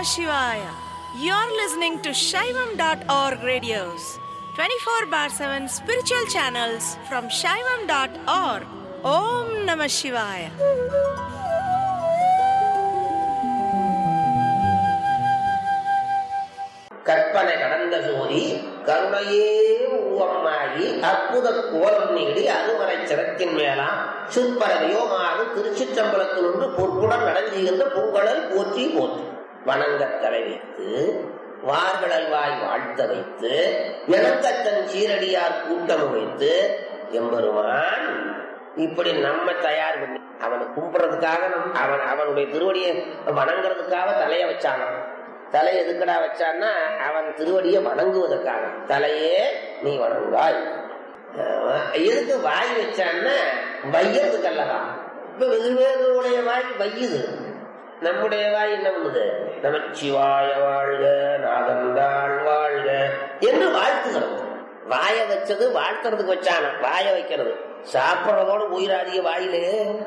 Shivaya. You're listening to Shaivam.org radios, 24 bar 7 spiritual channels from Shaivam.org. Om Namah Shivaya. கற்பனை கடந்த சோதி கருணையே உருவமாகி அற்புத கோலம் நீடி அருமறை சிறத்தின் மேலாம் சிற்பர வியோமாக திருச்சிற்றம்பலத்தில் ஒன்று பொற்புடன் நடந்துகின்ற பூங்கடல் போற்றி போற்றி வணங்கத் தலை வைத்து வார்கடல் வாய் வாழ்த்த வைத்து இணக்கத்தன் சீரடியார் கூட்டம் வைத்து எம்பெருமான் இப்படி நம்ம தயார் பண்ணி அவனை கும்பிடுறதுக்காக நம்- அவன் அவனுடைய திருவடியை வணங்குறதுக்காக தலைய வச்சானா தலை எதுக்கடா வச்சான்னா அவன் திருவடியை வணங்குவதற்காக தலையே நீ வணங்குவாய் ஆமா. எதுக்கு வாய் வச்சான்னா வையறதுக்கு அல்லவா இப்ப வெகுவேறுடைய வாய் வையுது நம்முடைய வாய் என்ன பண்ணுது நமச்சிவாய வாழ்க நாதந்தாள் வாழ்க என்று வாழ்த்துகிறது வாய வச்சது வாழ்த்துறதுக்கு வச்சானா வாய வைக்கிறது சாப்பிடுறதோட உயிராதிய வாயிலே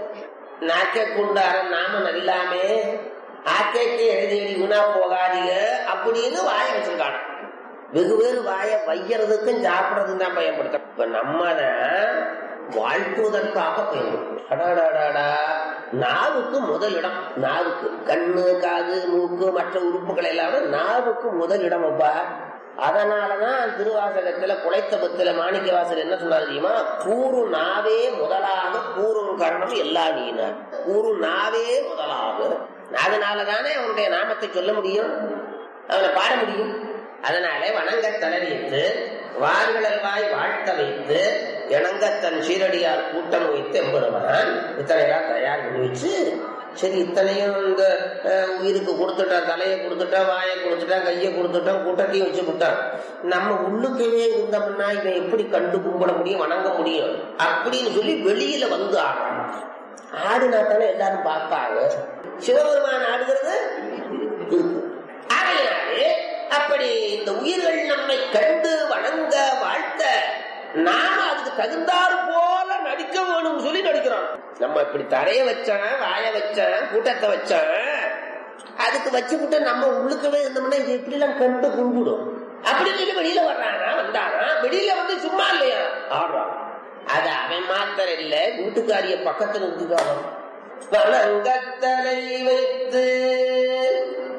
நாக்க குண்டார நாம நல்லாமே ஆக்கைக்கு எழுதி வீணா போகாதீங்க அப்படின்னு வாய வச்சிருக்காங்க வெகு வேறு வாய வைக்கிறதுக்கும் சாப்பிடறதுக்கும் தான் பயன்படுத்த இப்ப நம்ம தான் வாழ்த்துவதற்காக பயன்படுத்தும் அடாடாடாடா நாவுக்கு முதலிடம் நாவுக்கு கண்ணு காது மூக்கு மற்ற உறுப்புகள் எல்லாமே நாவுக்கு முதலிடம் அப்பா அதனாலதான் திருவாசகத்துல குலைத்த பத்துல மாணிக்க வாசல் என்ன சொன்னாரு தெரியுமா கூறு நாவே முதலாக கூறும் கரணம் எல்லா நீனார் கூறு நாவே முதலாக அதனாலதானே அவனுடைய நாமத்தை சொல்ல முடியும் அவனை பாட முடியும் அதனாலே வணங்க தளவித்து வார்கடல் வாய் வாழ்த்த வைத்து இணங்கத்தன் சீரடியார் கூட்டம் வைத்து எம்பெருமான் இத்தனையெல்லாம் தயார் பண்ணி வச்சு சரி இத்தனையும் இந்த அஹ், உயிருக்கு கொடுத்துட்டான் தலையை கொடுத்துட்டான் வாயை கொடுத்துட்டான் கையை கொடுத்துட்டான் கூட்டத்தையும் வச்சு விட்டான் நம்ம உள்ளுக்கவே இருந்தோம்னா இவன் எப்படி கண்டு கும்பிட முடியும் வணங்க முடியும் அப்படின்னு சொல்லி வெளியில வந்து ஆடுறான் ஆடினா தானே எல்லாரும் பார்ப்பாங்க சிவபெருமான் ஆடுகிறது இருக்கு. ஆகையினாலே அப்படி இந்த உயிர்கள் நம்மை கண்டு வணங்க வாழ்த்த நாம அதுக்கு தகுந்தாறு போல நடிக்க வேணும்னு சொல்லி நடிக்கிறோம் நம்ம இப்படி தரைய வச்சோம் வாய வச்சோம் கூட்டத்தை வச்சோம் அதுக்கு வச்சுக்கிட்டு நம்ம உள்ளுக்கவே இருந்தோம்னா இது எப்படி எல்லாம் கண்டு கும்பிடும் அப்படின்னு சொல்லி வெளியில வர்றானா வந்தானா வெளியில வந்து சும்மா இல்லையா ஆடுறான் அது அவன் மாத்திரம் இல்ல வீட்டுக்காரிய பக்கத்துல நிறுத்திக்காரன் வணங்கத்தலை வைத்து